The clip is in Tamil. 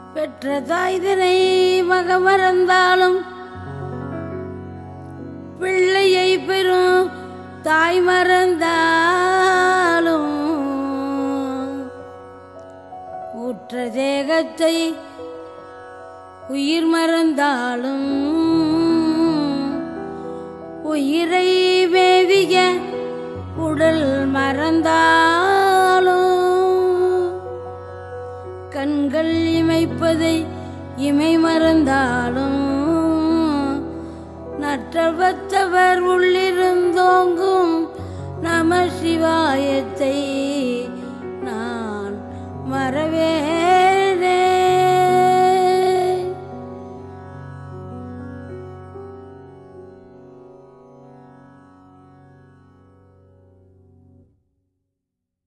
பெற்ற தாய்தனை மகமறந்தாலும் பிள்ளையை பெறும் தாய் மறந்தாலும் உற்ற தேகத்தை உயிர் மறந்தாலும் உயிரை மேவிய உடல் மறந்தாலும் கண்கள் இமைப்பதை இமை மறந்தாலும் நற்றவத்தவர் உள்ளிருந்தோங்கும் நம சிவாயத்தை